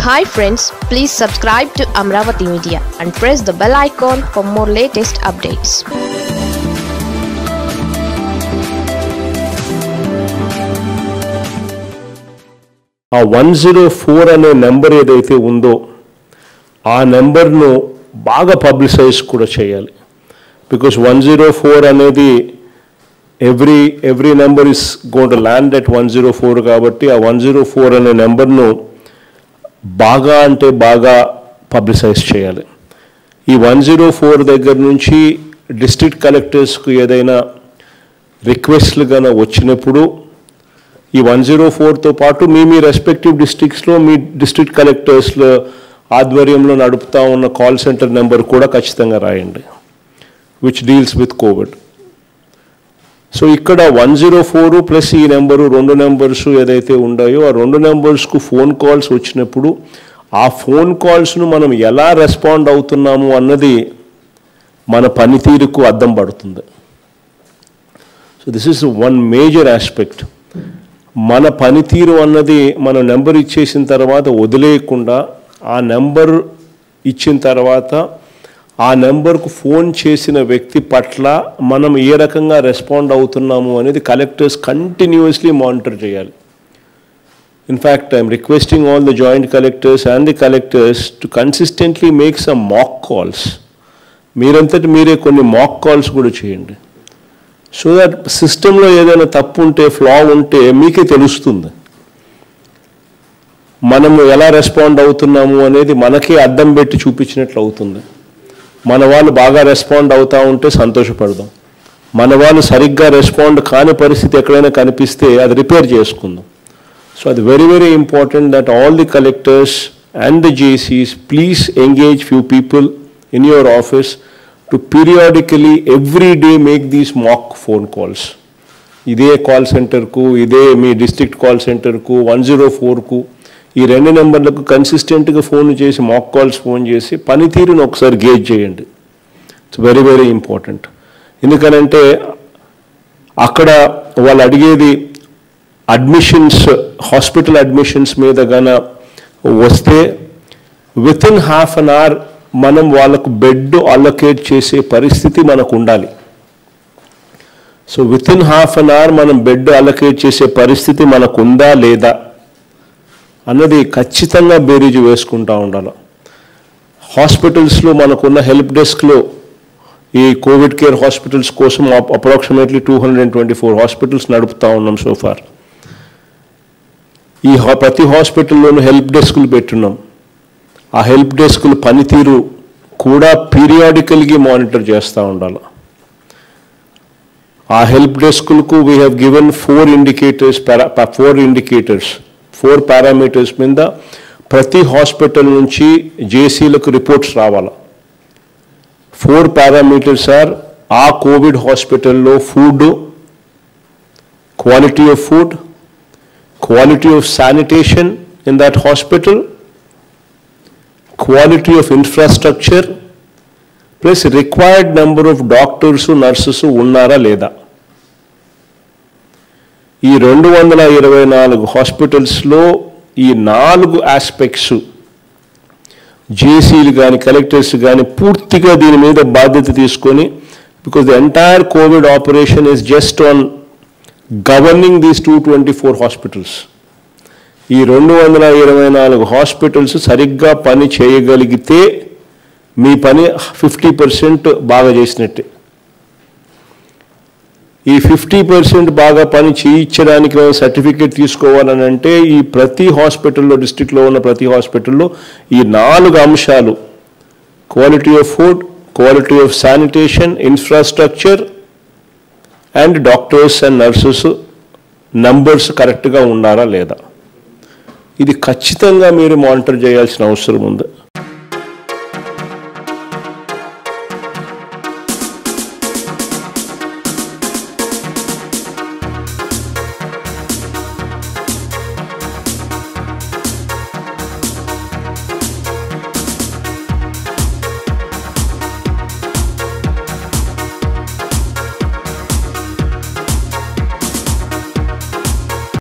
hi friends please subscribe to Amaravati media and press the bell icon for more latest updates ఆ one zero four అనే number ఏదైతే ఉందో ఆ నెంబర్ను బాగా పబ్లిసైజ్ కూడా చేయాలి బికాస్ వన్ జీరో ఫోర్ అనేది every every number is going to land at one zero four కాబట్టి ఆ వన్ జీరో ఫోర్ అనే నెంబర్ను బాగా అంటే బాగా పబ్లిసైజ్ చేయాలి ఈ వన్ జీరో ఫోర్ దగ్గర నుంచి డిస్ట్రిక్ట్ కలెక్టర్స్కు ఏదైనా రిక్వెస్ట్లు కనుక వచ్చినప్పుడు ఈ వన్ జీరో ఫోర్తో పాటు మీ మీ రెస్పెక్టివ్ డిస్ట్రిక్ట్స్లో మీ డిస్ట్రిక్ట్ కలెక్టర్స్ల ఆధ్వర్యంలో నడుపుతా ఉన్న కాల్ సెంటర్ నెంబర్ కూడా ఖచ్చితంగా రాయండి which deals with covid so ఇక్కడ వన్ జీరో ఫోర్ ప్లస్ ఈ నెంబరు రెండు నెంబర్స్ ఏదైతే ఉన్నాయో ఆ రెండు నెంబర్స్కు ఫోన్ కాల్స్ వచ్చినప్పుడు ఆ ఫోన్ కాల్స్ను మనం ఎలా రెస్పాండ్ అవుతున్నాము అన్నది మన పనితీరుకు అద్దం పడుతుంది so this is one major aspect మన పనితీరు అన్నది మన నెంబర్ ఇచ్చేసిన తర్వాత వదిలేయకుండా ఆ నెంబర్ ఇచ్చిన తర్వాత ఆ నెంబర్కు ఫోన్ చేసిన వ్యక్తి పట్ల మనం ఏ రకంగా రెస్పాండ్ అవుతున్నాము అనేది కలెక్టర్స్ కంటిన్యూస్లీ మానిటర్ చేయాలి in fact I'm requesting all the joint collectors and the collectors to consistently make some mock calls మీరంతటి మీరే కొన్ని మాక్ కాల్స్ కూడా చేయండి సో దట్ సిస్టంలో ఏదైనా తప్పు ఉంటే ఫ్లా ఉంటే మీకే తెలుస్తుంది మనము ఎలా రెస్పాండ్ అవుతున్నాము అనేది మనకే అద్దం పెట్టి చూపించినట్లు అవుతుంది మన వాళ్ళు బాగా రెస్పాండ్ అవుతా ఉంటే సంతోషపడదాం మన వాళ్ళు సరిగ్గా రెస్పాండ్ కాని పరిస్థితి ఎక్కడైనా కనిపిస్తే అది రిపేర్ చేసుకుందాం సో అది very very important that all the collectors and the జేసీస్ please engage few people in your office to periodically every day make these mock phone calls ఇదే కాల్ సెంటర్కు ఇదే మీ డిస్ట్రిక్ట్ కాల్ సెంటర్కు వన్ జీరో ఫోర్కు ఈ రెండు నెంబర్లకు కన్సిస్టెంట్గా ఫోన్ చేసి మాక్ కాల్స్ ఫోన్ చేసి పనితీరును ఒకసారి గేజ్ చేయండి ఇట్స్ వెరీ వెరీ ఇంపార్టెంట్ ఎందుకనంటే అక్కడ వాళ్ళు అడిగేది అడ్మిషన్స్ హాస్పిటల్ అడ్మిషన్స్ మీద గన వస్తే within half an hour మనం వాళ్ళకు బెడ్ అలొకేట్ చేసే పరిస్థితి మనకు ఉండాలి so within half an hour మనం బెడ్ అలొకేట్ చేసే పరిస్థితి మనకు ఉందా లేదా అన్నది ఖచ్చితంగా బేరీజు వేసుకుంటూ ఉండాలి హాస్పిటల్స్లో మనకున్న హెల్ప్ డెస్క్లో ఈ కోవిడ్ కేర్ హాస్పిటల్స్ కోసం approximately two hundred and twenty four hospitals నడుపుతా ఉన్నాం సోఫార్ ఈ హా- ప్రతి హాస్పిటల్లోనూ హెల్ప్ డెస్క్లు పెట్టున్నాం ఆ హెల్ప్ డెస్క్ల పనితీరు కూడా పీరియాడికల్గా మానిటర్ చేస్తూ ఉండాలి ఆ హెల్ప్ డెస్క్లకు we have given four indicators four indicators four parameters మీద ప్రతి హాస్పిటల్ నుంచి జేసీలకు రిపోర్ట్స్ రావాలి ఫోర్ పారామీటర్స్ ఆర్ ఆ కోవిడ్ హాస్పిటల్లో food quality of food quality of sanitation in that hospital quality of infrastructure plus required number of doctors nurses ఉన్నారా లేదా ఈ రెండు వందల ఇరవై నాలుగు హాస్పిటల్స్లో ఈ నాలుగు ఆస్పెక్ట్స్ జేసీలు కానీ కలెక్టర్స్ కానీ పూర్తిగా దీని మీద బాధ్యత తీసుకొని because the entire covid operation is just on governing these two twenty four hospitals ఈ రెండు వందల ఇరవై నాలుగు హాస్పిటల్స్ సరిగ్గా పని చేయగలిగితే మీ పని ఫిఫ్టీ పర్సెంట్ బాగా చేసినట్టే ఈ ఫిఫ్టీ పర్సెంట్ బాగా పని చేయించడానికి సర్టిఫికేట్ తీసుకోవాలని అంటే ఈ ప్రతి హాస్పిటల్లో డిస్టిక్లో ఉన్న ప్రతి హాస్పిటల్లో ఈ నాలుగు అంశాలు quality of food quality of sanitation infrastructure and doctors and nurses numbers కరెక్ట్గా ఉన్నారా లేదా ఇది ఖచ్చితంగా మీరు మానిటర్ చేయాల్సిన అవసరం ఉంది